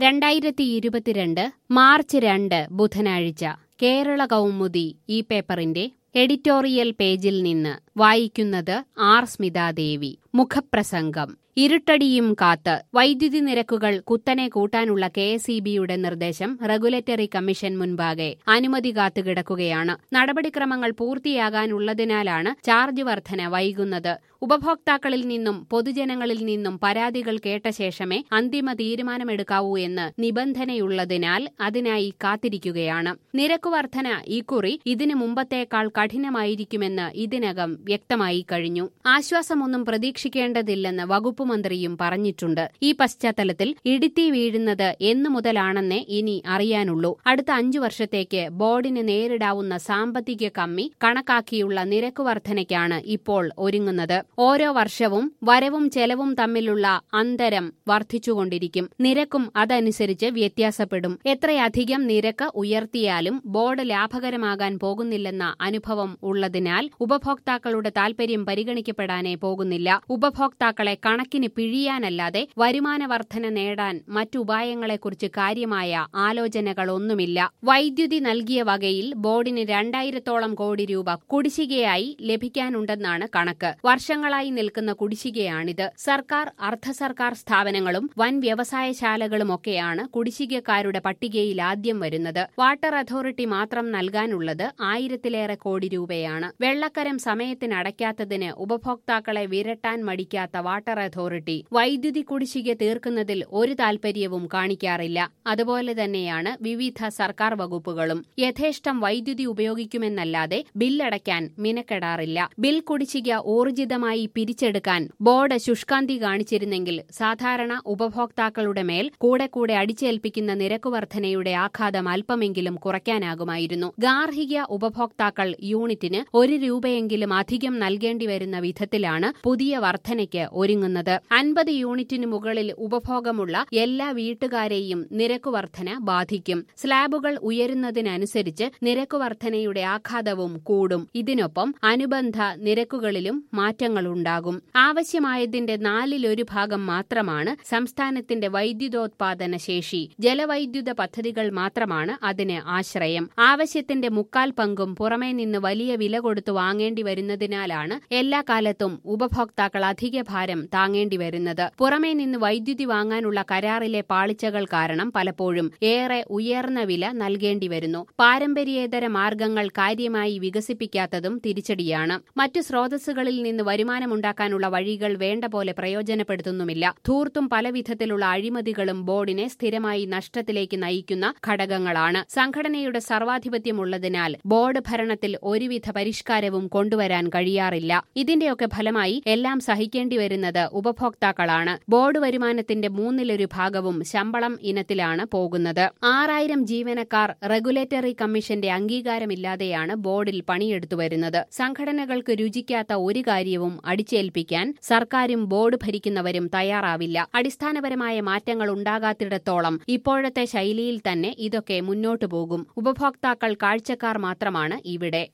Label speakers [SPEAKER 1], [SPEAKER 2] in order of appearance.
[SPEAKER 1] രണ്ടായിരത്തി ഇരുപത്തിരണ്ട് മാർച്ച് രണ്ട് ബുധനാഴ്ച കേരള കൗമുദി ഈ പേപ്പറിന്റെ എഡിറ്റോറിയൽ പേജിൽ നിന്ന് വായിക്കുന്നത് ആർ സ്മിതാദേവി മുഖപ്രസംഗം ഇരുട്ടടിയും കാത്ത് വൈദ്യുതി നിരക്കുകൾ കുത്തനെ കൂട്ടാനുള്ള കെ എസ് ഇ ബിയുടെ നിർദ്ദേശം റെഗുലേറ്ററി കമ്മീഷൻ മുൻപാകെ അനുമതി കാത്തുകിടക്കുകയാണ് നടപടിക്രമങ്ങൾ പൂർത്തിയാകാനുള്ളതിനാലാണ് ചാർജ് വർധന വൈകുന്നത് ഉപഭോക്താക്കളിൽ നിന്നും പൊതുജനങ്ങളിൽ നിന്നും പരാതികൾ കേട്ട ശേഷമേ അന്തിമ തീരുമാനമെടുക്കാവൂ എന്ന് നിബന്ധനയുള്ളതിനാൽ അതിനായി കാത്തിരിക്കുകയാണ് നിരക്ക് വർധന ഇക്കുറി ഇതിനു മുമ്പത്തേക്കാൾ കഠിനമായിരിക്കുമെന്ന് ഇതിനകം വ്യക്തമായി കഴിഞ്ഞു ആശ്വാസമൊന്നും പ്രതീക്ഷിക്കേണ്ടതില്ലെന്ന് വകുപ്പ് മന്ത്രിയും പറഞ്ഞിട്ടുണ്ട് ഈ പശ്ചാത്തലത്തിൽ ഇടിത്തി വീഴുന്നത് എന്നു മുതലാണെന്നേ ഇനി അറിയാനുള്ളൂ അടുത്ത അഞ്ചു വർഷത്തേക്ക് ബോർഡിന് നേരിടാവുന്ന സാമ്പത്തിക കമ്മി കണക്കാക്കിയുള്ള നിരക്ക് വർധനയ്ക്കാണ് ഇപ്പോൾ ഒരുങ്ങുന്നത് ഓരോ വർഷവും വരവും ചെലവും തമ്മിലുള്ള അന്തരം വർദ്ധിച്ചുകൊണ്ടിരിക്കും നിരക്കും അതനുസരിച്ച് വ്യത്യാസപ്പെടും എത്രയധികം നിരക്ക് ഉയർത്തിയാലും ബോർഡ് ലാഭകരമാകാൻ പോകുന്നില്ലെന്ന അനുഭവം ഉള്ളതിനാൽ ഉപഭോക്താക്കളുടെ താൽപര്യം പരിഗണിക്കപ്പെടാനേ പോകുന്നില്ല ഉപഭോക്താക്കളെ കണക്കിന് പിഴിയാനല്ലാതെ വരുമാന വർധന നേടാൻ മറ്റുപായങ്ങളെക്കുറിച്ച് കാര്യമായ ആലോചനകളൊന്നുമില്ല വൈദ്യുതി നൽകിയ വകയിൽ ബോർഡിന് രണ്ടായിരത്തോളം കോടി രൂപ കുടിശ്ശികയായി ലഭിക്കാനുണ്ടെന്നാണ് കണക്ക് വർഷങ്ങളായി നിൽക്കുന്ന കുടിശ്ശികയാണിത് സർക്കാർ അർദ്ധ സർക്കാർ സ്ഥാപനങ്ങളും വൻ വ്യവസായശാലകളുമൊക്കെയാണ് കുടിശ്ശികക്കാരുടെ പട്ടികയിൽ ആദ്യം വരുന്നത് വാട്ടർ അതോറിറ്റി മാത്രം നൽകാനുള്ളത് ആയിരത്തിലേറെ കോടി രൂപയാണ് വെള്ളക്കരം സമയത്തിന് അടയ്ക്കാത്തതിന് ഉപഭോക്താക്കളെ വിരട്ടാൻ മടിക്കാത്ത വാട്ടർ അതോറിറ്റി വൈദ്യുതി കുടിശ്ശിക തീർക്കുന്നതിൽ ഒരു താൽപര്യവും കാണിക്കാറില്ല അതുപോലെ തന്നെയാണ് വിവിധ സർക്കാർ വകുപ്പുകളും യഥേഷ്ടം വൈദ്യുതി ഉപയോഗിക്കുമെന്നല്ലാതെ ബില്ലടയ്ക്കാൻ മിനക്കെടാറില്ല ബിൽ കുടിശ്ശിക ഊർജിതമായി പിരിച്ചെടുക്കാൻ ബോർഡ് ശുഷ്കാന്തി കാണിച്ചിരുന്നെങ്കിൽ സാധാരണ ഉപഭോക്താക്കളുടെ മേൽ കൂടെ കൂടെ അടിച്ചേൽപ്പിക്കുന്ന നിരക്ക് വർധനയുടെ ആഘാതം അല്പമെങ്കിലും കുറയ്ക്കാനാകുമായിരുന്നു ഗാർഹിക ഉപഭോക്താക്കൾ യൂണിറ്റിന് ഒരു രൂപയെങ്കിലും അധികം നൽകേണ്ടി വരുന്ന വിധത്തിലാണ് പുതിയ വർധനയ്ക്ക് ഒരുങ്ങുന്നത് അൻപത് യൂണിറ്റിന് മുകളിൽ ഉപഭോഗമുള്ള എല്ലാ വീട്ടുകാരെയും നിരക്ക് വർധന ബാധിക്കും സ്ലാബുകൾ ഉയരുന്നതിനനുസരിച്ച് നിരക്ക് വർധനയുടെ ആഘാതവും കൂടും ഇതിനൊപ്പം അനുബന്ധ നിരക്കുകളിലും മാറ്റങ്ങളുണ്ടാകും ആവശ്യമായതിന്റെ നാലിലൊരു ഭാഗം മാത്രമാണ് സംസ്ഥാനത്തിന്റെ വൈദ്യുതോത്പാദന ശേഷി ജലവൈദ്യുത പദ്ധതികൾ മാത്രമാണ് അതിന് ആശ്രയം ആവശ്യത്തിന്റെ മുക്കാൽ പങ്കും പുറമേ നിന്ന് വലിയ വില കൊടുത്തു വാങ്ങേണ്ടി വരുന്നതിനാലാണ് എല്ലാ കാലത്തും ഉപഭോക്താക്കൾ അധിക ഭാരം താങ്ങേണ്ടി വരുന്നത് പുറമേ നിന്ന് വൈദ്യുതി വാങ്ങാനുള്ള കരാറിലെ പാളിച്ചകൾ കാരണം പലപ്പോഴും ഏറെ ഉയർന്ന വില നൽകേണ്ടി വരുന്നു പാരമ്പര്യേതര മാർഗങ്ങൾ കാര്യമായി വികസിപ്പിക്കാത്തതും തിരിച്ചടിയാണ് മറ്റു സ്രോതസ്സുകളിൽ നിന്ന് വരുമാനമുണ്ടാക്കാനുള്ള വഴികൾ വേണ്ട പോലെ പ്രയോജനപ്പെടുത്തുന്നുമില്ല ധൂർത്തും പലവിധത്തിലുള്ള അഴിമതികളും ബോർഡിനെ സ്ഥിരമായി നഷ്ടത്തിലേക്ക് നയിക്കുന്ന ഘടകങ്ങളാണ് സംഘടനയുടെ സർവാധിപത്യമുള്ളതിനാൽ ബോർഡ് ഭരണത്തിൽ ഒരുവിധ പരിഷ്കാരവും കൊണ്ടുവരാൻ കഴിയാറില്ല ഇതിന്റെയൊക്കെ ഫലമായി എല്ലാം സഹിക്കേണ്ടി വരുന്നത് ഉപഭോക്താക്കളാണ് ബോർഡ് വരുമാനത്തിന്റെ മൂന്നിലൊരു ഭാഗവും ശമ്പളം ഇനത്തിലാണ് പോകുന്നത് ആറായിരം ജീവനക്കാർ റെഗുലേറ്ററി കമ്മീഷന്റെ അംഗീകാരമില്ലാതെയാണ് ബോർഡിൽ പണിയെടുത്തു വരുന്നത് സംഘടനകൾക്ക് രുചിക്കാത്ത ഒരു കാര്യവും അടിച്ചേൽപ്പിക്കാൻ സർക്കാരും ബോർഡ് ഭരിക്കുന്നവരും തയ്യാറാവില്ല അടിസ്ഥാനപരമായ മാറ്റങ്ങൾ ഉണ്ടാകാത്തിടത്തോളം ഇപ്പോഴത്തെ ശൈലിയിൽ തന്നെ ഇതൊക്കെ മുന്നോട്ടു പോകും ഉപഭോക്താക്കൾ കാഴ്ചക്കാർ മാത്രമാണ് ഇവിടെ